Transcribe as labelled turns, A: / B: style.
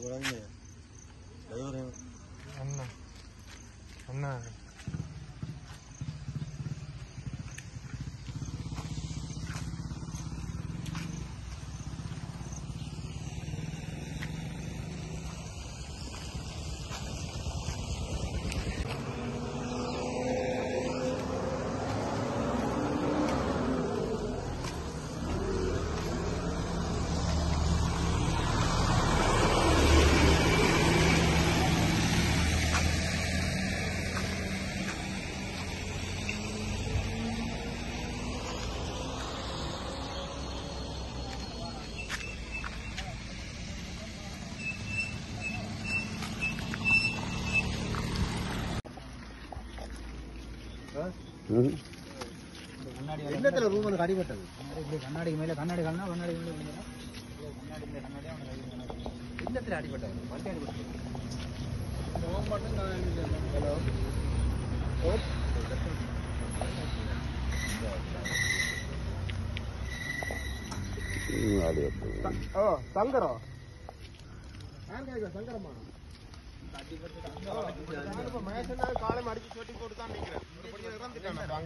A: அண்ணா அண்ணா
B: என்னத்துல room வந்து அடிபட்டது
C: கண்ணாடிக்கு மேல கண்ணாடி கண்ணா கண்ணாடி மேல விழுந்தா? கண்ணாடி மேல கண்ணாடி அவனை கை மேல.
B: என்னத்துல அடிபட்டது வண்டி அடிபட்டது
A: ஓ சங்கரம்
B: சங்கரமா
A: மகேசன் காலம் அடிச்சு சொட்டி போட்டு தான் நிக்கிறேன்